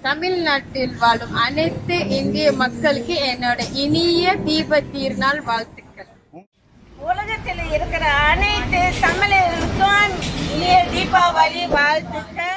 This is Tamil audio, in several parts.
தமிழ்நாட்டில் வாழும் அனைத்து இந்திய மக்களுக்கு என்னோட இனிய தீப திருநாள் வாழ்த்துக்கள் உலகத்தில் இருக்கிற அனைத்து தமிழர்களுக்கும் இனிய தீபாவளி வாழ்த்துக்கள்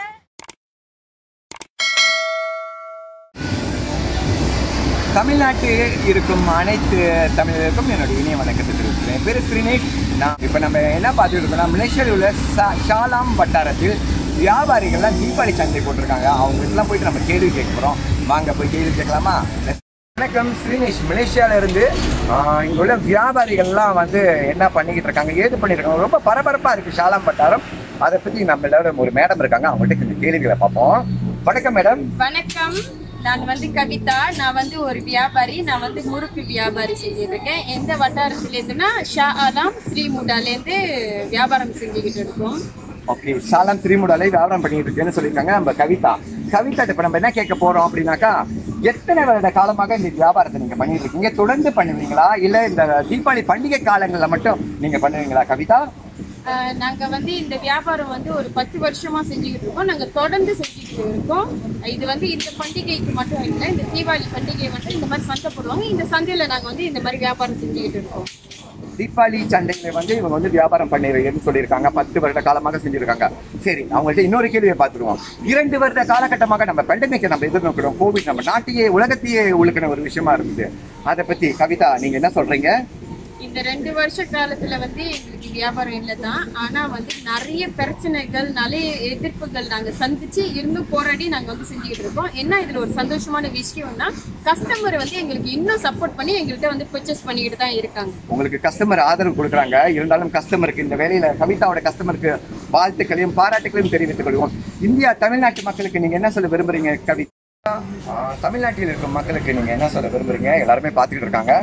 தமிழ்நாட்டில் இருக்கும் அனைத்து தமிழர்களுக்கும் என்னுடைய இனிய வணக்கத்தை தெரிவிக்கிறேன் என் பேர் ஸ்ரீனேஷ் நான் இப்போ நம்ம என்ன பார்த்துட்டு இருக்கோம்னா மலேசியாவில் உள்ள சா- ஷாலாம் வட்டாரத்தில் வியாபாரிகள்லாம் தீபாவளி சந்தை போட்டிருக்காங்க அவங்களுக்குலாம் போயிட்டு நம்ம கேள்வி கேட்க போகிறோம் வாங்க போய் கேள்வி கேட்கலாமா வணக்கம் ஸ்ரீனேஷ் மலேசியால இருந்து ஆஹ், இங்க உள்ள வியாபாரிகள்லாம் வந்து என்ன பண்ணிக்கிட்டு இருக்காங்க ஏது பண்ணிருக்காங்க ரொம்ப பரபரப்பா இருக்கு ஷாலாம் வட்டாரம் அதை பத்தி நம்ம எல்லாரும் ஒரு மேடம் இருக்காங்க அவங்கள்ட்ட கொஞ்சம் கேள்விகளை பார்ப்போம் வணக்கம் மேடம் வணக்கம் நான் வந்து கவிதா நான் வந்து ஒரு வியாபாரி நான் வந்து முறுக்கு வியாபாரி செஞ்சுட்டு இருக்கேன் எந்த வட்டாரத்துல இருந்துன்னா ஷா ஆலாம் ஸ்ரீமுடாலேருந்து வியாபாரம் செஞ்சுக்கிட்டு இருக்கோம் ஓகே சாலம் திரிமுடாலை வியாபாரம் பண்ணிட்டு இருக்கேன்னு சொல்லியிருக்காங்க நம்ம கவிதா கவிதா இப்ப நம்ம என்ன கேட்க போறோம் அப்படின்னாக்கா எத்தனை வருட காலமாக இந்த வியாபாரத்தை நீங்க பண்ணிட்டு இருக்கீங்க தொடர்ந்து பண்ணுவீங்களா இல்ல இந்த தீபாவளி பண்டிகை காலங்கள்ல மட்டும் நீங்க பண்ணுவீங்களா கவிதா ஆஹ் நாங்க வந்து இந்த வியாபாரம் வந்து ஒரு பத்து வருஷமா செஞ்சுக்கிட்டு இருக்கோம் நாங்க தொடர்ந்து செஞ்சுக்கிட்டு இருக்கோம் இது வந்து இந்த பண்டிகைக்கு மட்டும் இல்லை இந்த தீபாவளி பண்டிகை மட்டும் இந்த மாதிரி சந்தை போடுவாங்க இந்த சந்தையில நாங்க வந்து இந்த மாதிரி வியாபாரம் செஞ்சுக்கிட்டு இருக்கோம் தீபாவளி சந்தையில வந்து இவங்க வந்து வியாபாரம் பண்ணிருக்கேன்னு சொல்லியிருக்காங்க பத்து வருட காலமாக செஞ்சிருக்காங்க சரி அவங்கள்ட்ட இன்னொரு கேள்வியை பார்த்துருவோம் இரண்டு வருட காலகட்டமாக நம்ம பெண்டமிக்கை நம்ம எதிர்நோக்கிறோம் கோவிட் நம்ம நாட்டையே உலகத்தையே உழுக்கின ஒரு விஷயமா இருக்குது அதை பத்தி கவிதா நீங்க என்ன சொல்றீங்க இந்த ரெண்டு வருஷ காலத்துல வந்து எங்களுக்கு வியாபாரம் இல்லை தான் ஆனா வந்து நிறைய பிரச்சனைகள் நிறைய எதிர்ப்புகள் நாங்க சந்திச்சு இருந்தும் போராடி நாங்க வந்து செஞ்சுக்கிட்டு இருக்கோம் என்ன இதுல ஒரு சந்தோஷமான விஷயம்னா கஸ்டமர் வந்து எங்களுக்கு இன்னும் சப்போர்ட் பண்ணி எங்கள்கிட்ட வந்து பர்ச்சேஸ் பண்ணிக்கிட்டு தான் இருக்காங்க உங்களுக்கு கஸ்டமர் ஆதரவு கொடுக்குறாங்க இருந்தாலும் கஸ்டமருக்கு இந்த வேலையில கவிதாவோட கஸ்டமருக்கு வாழ்த்துக்களையும் பாராட்டுகளையும் தெரிவித்துக் கொள்வோம் இந்தியா தமிழ்நாட்டு மக்களுக்கு நீங்க என்ன சொல்ல விரும்புறீங்க கவிதா ஆஹ், தமிழ்நாட்டில் இருக்கும் மக்களுக்கு நீங்க என்ன சொல்ல விரும்புறீங்க எல்லாருமே பார்த்துக்கிட்டு இருக்காங்க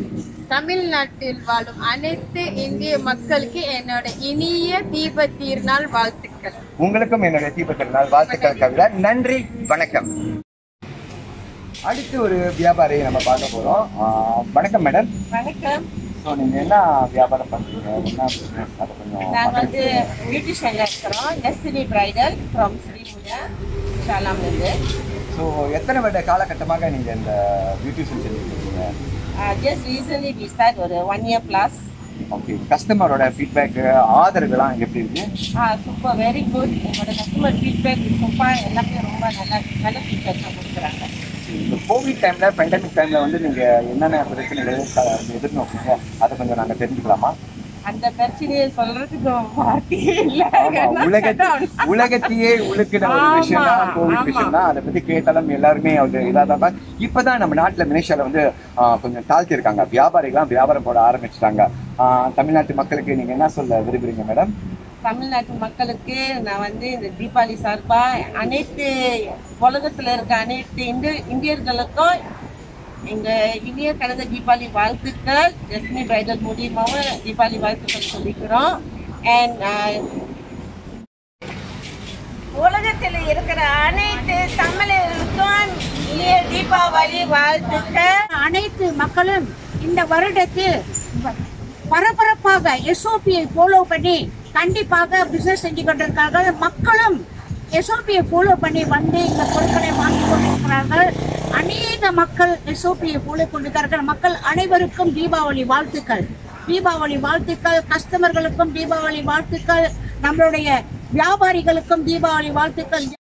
தமிழ்நாட்டில் வாழும் அனைத்து இந்திய மக்களுக்கு என்னோட இனிய தீப திருநாள் வாழ்த்துக்கள் உங்களுக்கும் என்னுடைய தீப திருநாள் வாழ்த்துக்கள் கவிதா நன்றி வணக்கம் அடுத்து ஒரு வியாபாரியை நம்ம பார்க்க போறோம் ஆஹ், வணக்கம் மேடம் வணக்கம் ஸோ நீங்க என்ன வியாபாரம் பண்றீங்க என்ன business? அதை கொஞ்சம் நாங்க வந்து பியூட்டிஷியன்ல இருக்கிறோம் டெஸ்டினி பிரைடல் ஃப்ரம் ஸ்ரீமுடா ஷாலாம்லேருந்து ஸோ எத்தனை வருட காலகட்டமாக நீங்க இந்த பியூட்டிஷியன் செஞ்சுட்டு இருக்கீங்க ஜஸ்ட் ரீசன்லி வி ஸ்டார்ட் ஒரு ஒன் இயர் பிளஸ் ஓகே கஸ்டமரோட ஃபீட்பேக் ஆதரவுலாம் எப்படி இருக்கு சூப்பர் வெரி குட் எங்களோட கஸ்டமர் ஃபீட்பேக் சூப்பர் எல்லாமே ரொம்ப நல்லா நல்ல ஃபீட்பேக் கொடுக்குறாங்க இந்த கோவிட் டைம்ல பெண்டமிக் டைம்ல வந்து நீங்க என்னென்ன பிரச்சனைகள் க- எதிர்நோக்குங்க அதை கொஞ்சம் நாங்க தெரிஞ்சுக்கலாமா அந்த பிரச்சனையை சொல்றதுக்கு வார்த்தையே இல்ல ஆமா, உலகத்தி உலகத்தையே உழுக்கிற ஒரு ஆமா, விஷயம் தான் கோவிட் ஆமா. விஷயம் தான் அதை பத்தி கேட்டாலும் எல்லாருமே ஒரு இதாக தான் இப்பதான் நம்ம நாட்டுல மலேசியால வந்து ஆ, கொஞ்சம் தாழ்த்தி இருக்காங்க வியாபாரிகள்லாம் வியாபாரம் போட ஆரம்பிச்சிட்டாங்க தமிழ்நாட்டு மக்களுக்கு நீங்க என்ன சொல்ல விரும்புறீங்க மேடம் தமிழ்நாட்டு மக்களுக்கு நான் வந்து இந்த தீபாவளி சார்பா அனைத்து உலகத்துல இருக்க அனைத்து இந்திய இந்தியர்களுக்கும் எங்க இனிய கடந்த தீபாவளி வாழ்த்துக்கள் ஜஸ்மி பிரைடல் மூலியமாவும் தீபாவளி வாழ்த்துக்கள் சொல்லிக்கிறோம் அண்ட் உலகத்தில் இருக்கிற அனைத்து தமிழர்களுக்கும் இனிய தீபாவளி வாழ்த்துக்கள் அனைத்து மக்களும் இந்த வருடத்தில் பரபரப்பாக எஸ்ஓபியை ஃபாலோ பண்ணி கண்டிப்பாக பிசினஸ் செஞ்சு கொண்டிருக்கார்கள் மக்களும் எஸ்ஓபியை ஃபாலோ பண்ணி வந்து இந்த பொருட்களை வாங்கி கொண்டிருக்கிறார்கள் அநேக மக்கள் எஸ்ஓபியை ஃபாலோ கொண்டிருக்கிறார்கள் மக்கள் அனைவருக்கும் தீபாவளி வாழ்த்துக்கள் தீபாவளி வாழ்த்துக்கள் கஸ்டமர்களுக்கும் தீபாவளி வாழ்த்துக்கள் நம்மளுடைய வியாபாரிகளுக்கும் தீபாவளி வாழ்த்துக்கள்